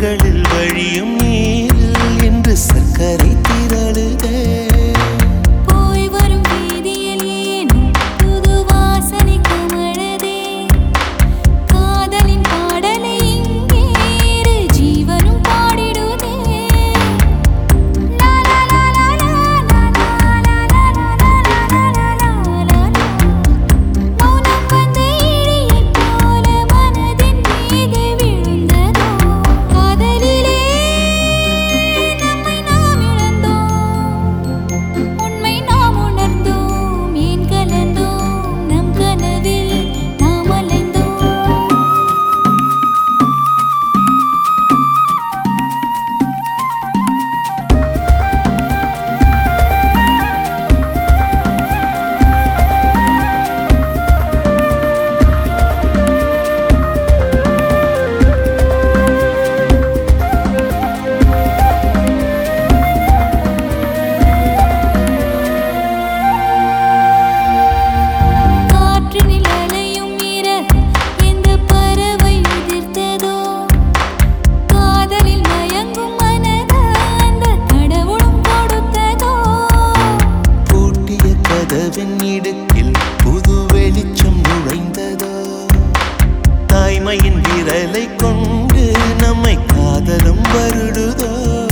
கண்களில் வழியும் நீரில் என்று சர்க்கரை திரளுதே போய் வரும் வீதியில் ஏனோ புது வாசனை கமழுதே காதலின் பாடலை இங்கேறு ஜீவனும் பாடிடுதே லா லா லா லா லா லா லா லா லா லா லா லா லா மௌனம் வந்த இடியைப் போல மனதின் மீது விழுந்ததோ காதலிலே நம்மை நாம் இழந்தோம் உண்மை நாம் உணர்ந்தோம் ஏன் கலந்தோம் நம் கனவில் நாம் அலைந்தோம் காற்று நிழலையும் இறகு எந்த பறவை உதிர்த்ததோ காதலில் மயங்கும் மனத அந்த கடவுளும் கொடுத்ததோ பூட்டிய கதவின் இடுக்கில் புது வெளிச்சம் நுழைந்ததோ தாய்மையின் விரலை கொண்டு நம்மை காதலும் வருடுதோ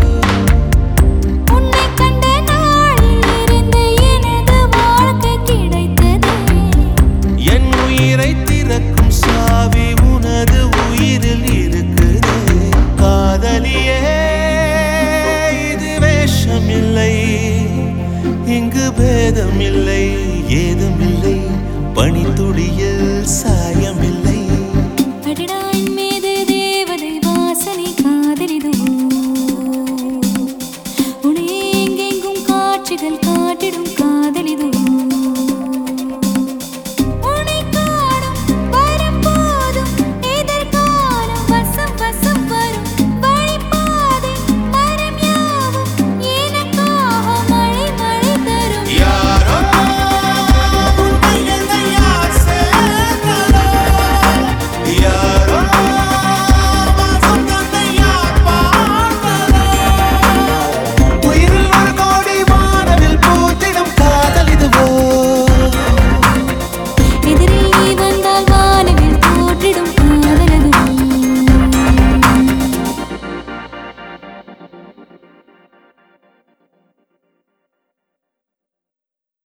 உன்னை கண்ட நாளில் இருந்து எனது வாழ்க்கை கிடைத்ததே என் உயிரை திறக்கும் சாவி உனது உயிரில் இருக்குதே காதலியே இது வேஷமில்லை இங்கு பேதமில்லை ஏதுமில்லை பனித்துளியில்